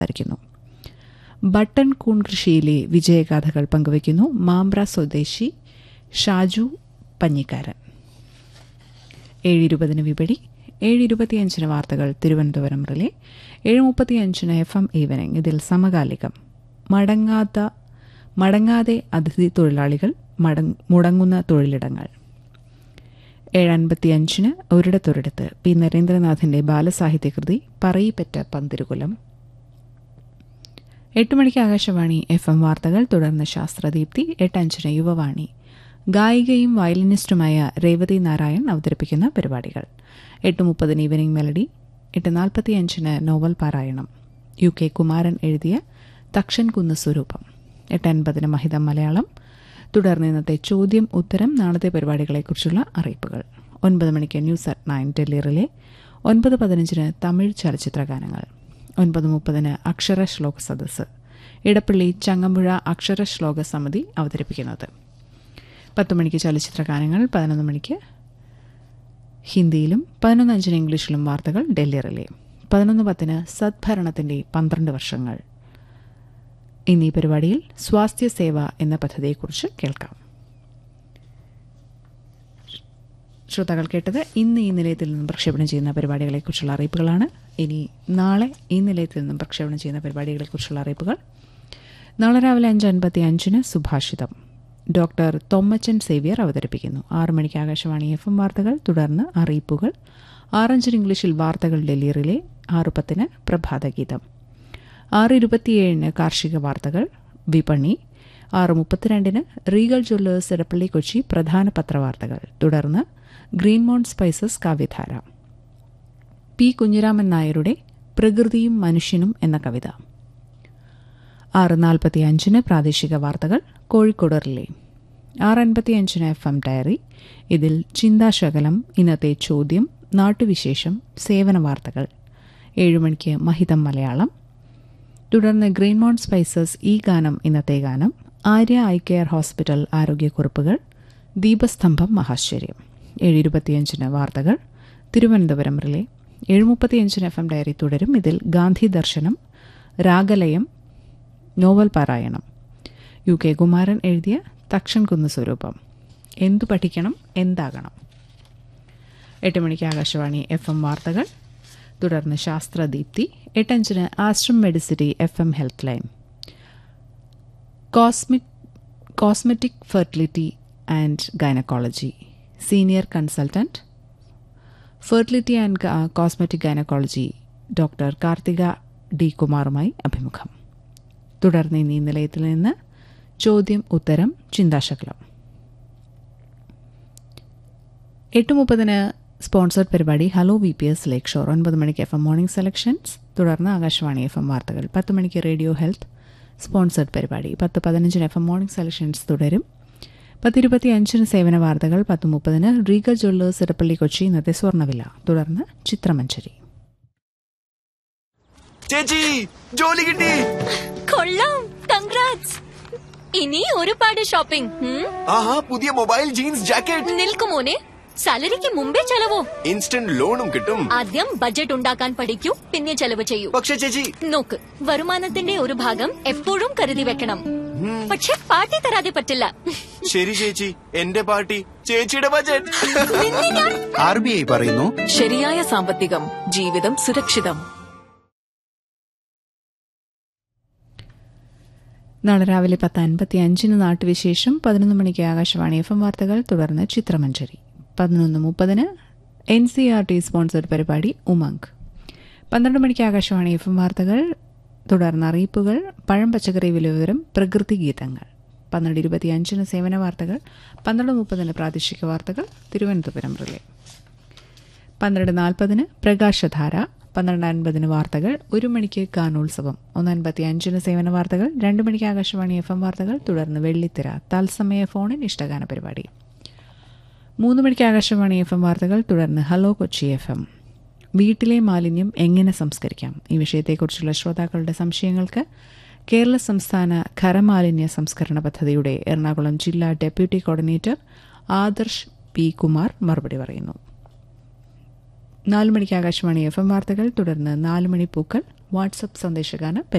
സംസാരിക്കുന്നു ബട്ടൺ കൂൺ കൃഷിയിലെ വിജയഗാഥകൾ പങ്കുവയ്ക്കുന്നു മാമ്പ്ര സ്വദേശി ഷാജു പഞ്ഞിക്കാരൻ ഏഴ് ഇരുപതിന് വിപണി ഏഴ് ഇരുപത്തിയഞ്ചിന് വാർത്തകൾ തിരുവനന്തപുരം റിലേ ഏഴ് മുപ്പത്തിയഞ്ചിന് എഫ് എം ഈവനിംഗ് ഇതിൽ സമകാലികം മടങ്ങാത്ത മടങ്ങാതെ അതിഥി തൊഴിലാളികൾ മടങ് മുടങ്ങുന്ന തൊഴിലിടങ്ങൾ ഏഴ് അൻപത്തിയഞ്ചിന് ഒരിടത്തൊരിടത്ത് പി നരേന്ദ്രനാഥിന്റെ ബാലസാഹിത്യകൃതി പറയിപ്പറ്റ പന്തിരുകുലം എട്ട് മണിക്ക് ആകാശവാണി എഫ് എം വാർത്തകൾ തുടർന്ന് ശാസ്ത്രദീപ്തി എട്ട് അഞ്ചിന് യുവവാണി ഗായികയും വയലിനിസ്റ്റുമായ രേവതി നാരായൺ അവതരിപ്പിക്കുന്ന പരിപാടികൾ എട്ട് മുപ്പതിന് ഈവനിംഗ് മെലഡി എട്ട് നാൽപ്പത്തിയഞ്ചിന് നോവൽ പാരായണം യു കെ കുമാരൻ എഴുതിയ തക്ഷൻ കുന്ന് സ്വരൂപം എട്ട് അൻപതിന് മഹിതം മലയാളം തുടർന്ന് ഇന്നത്തെ ചോദ്യം ഉത്തരം നാളത്തെ പരിപാടികളെക്കുറിച്ചുള്ള അറിയിപ്പുകൾ ഒൻപത് മണിക്ക് news at nine Delhi relay ഒൻപത് പതിനഞ്ചിന് തമിഴ് ചലച്ചിത്ര ഗാനങ്ങൾ ഒൻപത് മുപ്പതിന് അക്ഷര ശ്ലോക സദസ്സ് ഇടപ്പള്ളി ചങ്ങമ്പുഴ അക്ഷര ശ്ലോക സമിതി അവതരിപ്പിക്കുന്നത് പത്ത് മണിക്ക് ചലച്ചിത്ര ഗാനങ്ങൾ പതിനൊന്ന് മണിക്ക് ഹിന്ദിയിലും പതിനൊന്ന് അഞ്ചിന് ഇംഗ്ലീഷിലും വാർത്തകൾ ഡൽഹി റിലേ പതിനൊന്ന് പത്തിന് സദ്ഭരണത്തിന്റെ പന്ത്രണ്ട് വർഷങ്ങൾ എന്നീ പരിപാടിയിൽ സ്വാസ്ഥ്യ സേവ എന്ന പദ്ധതിയെക്കുറിച്ച് കേൾക്കാം ശ്രോതാക്കൾ കേട്ടത് ഇന്ന് ഈ നിലയത്തിൽ നിന്നും പ്രക്ഷേപണം ചെയ്യുന്ന പരിപാടികളെക്കുറിച്ചുള്ള അറിയിപ്പുകളാണ് ഇനി നാളെ ഈ നിലയത്തിൽ നിന്നും പ്രക്ഷേപണം ചെയ്യുന്ന പരിപാടികളെക്കുറിച്ചുള്ള അറിയിപ്പുകൾ നാളെ രാവിലെ അഞ്ച് അൻപത്തി അഞ്ചിന് സുഭാഷിതം ഡോക്ടർ തൊമ്മച്ചൻ സേവ്യർ അവതരിപ്പിക്കുന്നു ആറ് മണിക്ക് ആകാശവാണി എഫ് എം വാർത്തകൾ തുടർന്ന് അറിയിപ്പുകൾ ആറഞ്ചിന് ഇംഗ്ലീഷിൽ വാർത്തകൾ ഡൽഹിയിലെ ആറ് പത്തിന് പ്രഭാതഗീതം ആറ് ഇരുപത്തിയേഴിന് കാർഷിക വാർത്തകൾ വിപണി ആറ് മുപ്പത്തിരണ്ടിന് റീഗൽ ജ്വല്ലേഴ്സ് എടപ്പള്ളി കൊച്ചി പ്രധാന പത്രവാർത്തകൾ തുടർന്ന് ഗ്രീൻമോൺ സ്പൈസസ് കാവ്യധാര പി കുഞ്ഞിരാമൻ നായരുടെ പ്രകൃതിയും മനുഷ്യനും എന്ന കവിത ആറ് നാൽപ്പത്തിയഞ്ചിന് പ്രാദേശിക വാർത്തകൾ കോഴിക്കോട് റിലേ ആറ് അൻപത്തിയഞ്ചിന് എഫ് എം ഡയറി ഇതിൽ ചിന്താശകലം ഇന്നത്തെ ചോദ്യം നാട്ടുവിശേഷം സേവന വാർത്തകൾ ഏഴുമണിക്ക് മഹിതം മലയാളം തുടർന്ന് ഗ്രീൻമോൺ സ്പൈസസ് ഈ ഗാനം ഇന്നത്തെ ഗാനം ആര്യ ഐ കെയർ ഹോസ്പിറ്റൽ ആരോഗ്യക്കുറിപ്പുകൾ ദീപസ്തംഭം മഹാശ്ചര്യം ഏഴ് ഇരുപത്തിയഞ്ചിന് വാർത്തകൾ തിരുവനന്തപുരം റിലേ ഏഴ് മുപ്പത്തിയഞ്ചിന് എഫ് എം ഡയറി തുടരും ഇതിൽ ഗാന്ധി ദർശനം രാഗലയം നോവൽ പാരായണം യു കെ കുമാരൻ എഴുതിയ തക്ഷൻ കുന്ന് സ്വരൂപം എന്തു പഠിക്കണം എന്താകണം എട്ട് മണിക്ക് ആകാശവാണി എഫ് എം വാർത്തകൾ തുടർന്ന് ശാസ്ത്രദീപ്തി എട്ടഞ്ചിന് Ashram medicity F M health line cosmic cosmetic fertility and gynaecology senior consultant fertility and cosmetic gynaecology doctor Karthika D കുമാറുമായി അഭിമുഖം തുടർന്ന് ഇന്ന് ഈ നിലയത്തിൽ നിന്ന് ചോദ്യം ഉത്തരം ചിന്താശകലം എട്ട് മുപ്പതിന് സ്പോൺസർഡ് പരിപാടി hello V P S lake shore ഒൻപത് മണിക്ക് എഫ് എം മോർണിംഗ് സെലക്ഷൻസ് തുടർന്ന് ആകാശവാണി എഫ് എം വാർത്തകൾ പത്ത് മണിക്ക് റേഡിയോ ഹെൽത്ത് സ്പോൺസർഡ് പരിപാടി പത്ത് പതിനഞ്ചിന് എഫ് എം മോർണിംഗ് സെലക്ഷൻസ് തുടരും പത്തിരുപത്തി അഞ്ചിന് സേവന വാർത്തകൾ പത്ത് മുപ്പതിന് റീഗൽ ജ്വല്ലേഴ്സ് ഇടപ്പള്ളി കൊച്ചി ഇന്നത്തെ സ്വർണ്ണവില തുടർന്ന് ചിത്രമഞ്ചരി ചേച്ചി ജോലി കിട്ടി കൊള്ളാം കൺഗ്രാറ്റ്സ് ഇനി ഒരുപാട് ഷോപ്പിംഗ് ഉം? ആഹാ പുതിയ മൊബൈൽ ജീൻസ് ജാക്കറ്റ് നിൽക്കുമോനെ സാലറിക്ക് മുമ്പേ ചെലവോ ഇൻസ്റ്റന്റ് ലോണും കിട്ടും ആദ്യം ബഡ്ജറ്റ് ഉണ്ടാക്കാൻ പഠിക്കൂ പിന്നെ ചെലവ് ചെയ്യൂ പക്ഷെ ചേച്ചി നോക്ക് വരുമാനത്തിന്റെ ഒരു ഭാഗം എപ്പോഴും കരുതി വെക്കണം പക്ഷെ പാർട്ടി തരാതെ പറ്റില്ല ശരി ചേച്ചി എന്റെ പാർട്ടി ചേച്ചിയുടെ ബജറ്റ് നിന്നെ ഞാൻ ആർ ബി ഐ പറയുന്നു ശരിയായ സാമ്പത്തികം ജീവിതം സുരക്ഷിതം നാളെ രാവിലെ പത്ത് അൻപത്തി അഞ്ചിന് നാട്ടുവിശേഷം പതിനൊന്ന് മണിക്ക് ആകാശവാണി എഫ് എം വാർത്തകൾ തുടർന്ന് ചിത്രമഞ്ചരി പതിനൊന്ന് മുപ്പതിന് N C R T sponsored പരിപാടി ഉമങ്ക് പന്ത്രണ്ട് മണിക്ക് ആകാശവാണി എഫ് എം വാർത്തകൾ തുടർന്ന് അറിയിപ്പുകൾ പഴം പച്ചക്കറി വില വിവരം പ്രകൃതി ഗീതങ്ങൾ പന്ത്രണ്ട് ഇരുപത്തിയഞ്ചിന് സേവന വാർത്തകൾ പന്ത്രണ്ട് മുപ്പതിന് പ്രാദേശിക വാർത്തകൾ തിരുവനന്തപുരം റിലേ പന്ത്രണ്ട് നാൽപ്പതിന് പ്രകാശധാര പന്ത്രണ്ട് അൻപതിന് വാർത്തകൾ ഒരു മണിക്ക് ഗാനോത്സവം ഒന്ന് അൻപത്തി അഞ്ചിന് സേവന വാർത്തകൾ രണ്ട് മണിക്ക് ആകാശവാണി എഫ് എം വാർത്തകൾ തുടർന്ന് വെള്ളിത്തിര തത്സമയ ഫോണിൻ ഇഷ്ടഗാന പരിപാടി മൂന്ന് മണിക്ക് ആകാശവാണി എഫ് എം വാർത്തകൾ തുടർന്ന് ഹലോ കൊച്ചി എഫ് എം വീട്ടിലെ മാലിന്യം എങ്ങനെ സംസ്കരിക്കാം ഈ വിഷയത്തെക്കുറിച്ചുള്ള ശ്രോതാക്കളുടെ സംശയങ്ങൾക്ക് കേരള സംസ്ഥാന ഖരമാലിന്യ സംസ്കരണ പദ്ധതിയുടെ എറണാകുളം ജില്ലാ deputy coordinator Adarsh P Kumar മറുപടി പറയുന്നു നാല് മണിക്ക് ആകാശവാണി എഫ് എം വാർത്തകൾ തുടർന്ന് നാല് മണി പൂക്കൾ വാട്സപ്പ് സന്ദേശഗാന